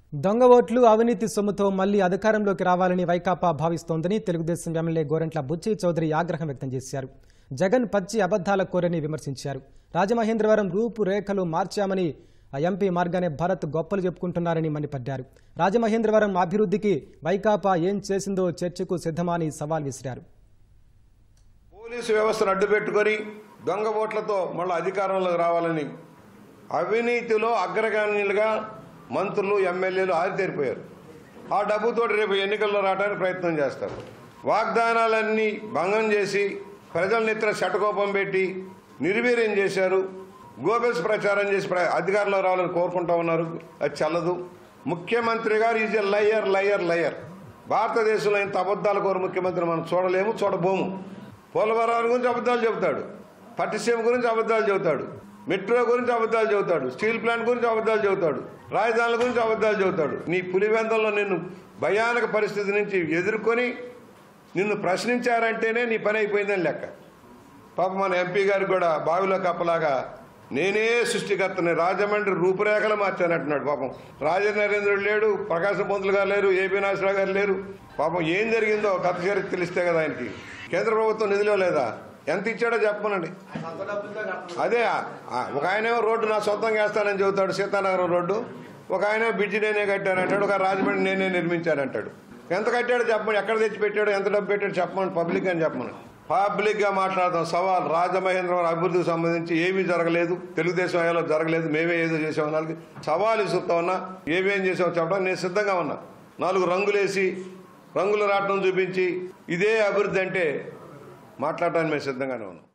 దొంగ ఓట్లు అవినీతి సొమ్ముతో మళ్లీ అధికారంలోకి రావాలని వైకాపా భావిస్తోందని తెలుగుదేశం ఎమ్మెల్యే గోరంట్ల బుచ్చి చౌదరి ఆగ్రహం వ్యక్తం చేశారు జగన్ పచ్చి అబద్దాల కోరని విమర్శించారు రాజమహేంద్రవరం రూపురేఖలు మార్చామని ఆ ఎంపీ మార్గానే భరత్ గొప్పలు చెప్పుకుంటున్నారని మండిపడ్డారు రాజమహేంద్రవరం అభివృద్ధికి వైకాపా ఏం చేసిందో చర్చకు సిద్ధమని సవాల్ విసిరారు పోలీసు వ్యవస్థను అడ్డుపెట్టుకొని దొంగ ఓట్లతో మళ్ళీ అధికారంలోకి రావాలని అవినీతిలో అగ్రగాణ్యులుగా మంత్రులు ఎమ్మెల్యేలు ఆరితేరిపోయారు ఆ డబ్బుతో రేపు ఎన్నికల్లో రావడానికి ప్రయత్నం చేస్తారు వాగ్దానాలన్నీ భంగం చేసి ప్రజల నెత్తిన శటకోపం పెట్టి నిర్వీర్యం చేశారు గోబెల్స్ ప్రచారం చేసి ప్ర- అధికారంలో రావాలని కోరుకుంటా ఉన్నారు అది చల్లదు ముఖ్యమంత్రి గారు is a liar liar liar భారతదేశంలో ఇంత అబద్ధాల కోరు ముఖ్యమంత్రి మనం చూడలేము చూడబోము పోలవరం గురించి అబద్ధాలు చెబుతాడు పట్టిసీమ గురించి అబద్ధాలు చెబుతాడు మెట్రో గురించి అబద్ధాలు చెబుతాడు స్టీల్ ప్లాంట్ గురించి అబద్ధాలు చెబుతాడు రాజధానుల గురించి అబద్ధాలు చెబుతాడు నీ పులివెందంలో నిన్ను భయానక పరిస్థితి నుంచి ఎదుర్కొని నిన్ను ప్రశ్నించారంటేనే నీ పని అయిపోయిందని లెక్క పాప మన ఎంపీ గారు కూడా బావిలో కప్పలాగా నేనే సృష్టికర్తని రాజమండ్రి రూపురేఖలు మార్చానంటున్నాడు పాపం రాజనరేంద్రుడు లేడు ప్రకాశం పంతులు గారు లేరు ఏపీ నాగేశ్వరరావు గారు లేరు పాపం ఏం జరిగిందో కథ చరిత్ర తెలిస్తే కదా ఆయనకి కేంద్ర ప్రభుత్వం నిధులు లేదా ఎంత ఇచ్చాడో చెప్పమనండి అదే ఆ, ఒక ఆయనేమో రోడ్డు నా సొంతంగా వేస్తానని చెబుతాడు సీతానగరం రోడ్డు ఒక ఆయన బ్రిడ్జి నేనే కట్టానంటాడు ఒక రాజమండ్రి నేనే నిర్మించానంటాడు ఎంత కట్టాడో చెప్పమని ఎక్కడ తెచ్చి పెట్టాడో ఎంత డబ్బు పెట్టాడో చెప్పమని పబ్లిక్ అని చెప్పమని పబ్లిక్ గా మాట్లాడదాం సవాల్ రాజమహేంద్రవరం అభివృద్ధికి సంబంధించి ఏమీ జరగలేదు తెలుగుదేశం హయాంలో జరగలేదు మేమే ఏదో చేసాం నాలుగు సవాల్ ఇస్తుతా ఉన్నా ఏమేం చేసామో చెప్పడం నేను సిద్ధంగా ఉన్నా నాలుగు రంగులేసి రంగుల రాటం చూపించి ఇదే అభివృద్ధి అంటే మాట్లాడటానికి మేము సిద్ధంగానే ఉన్నాం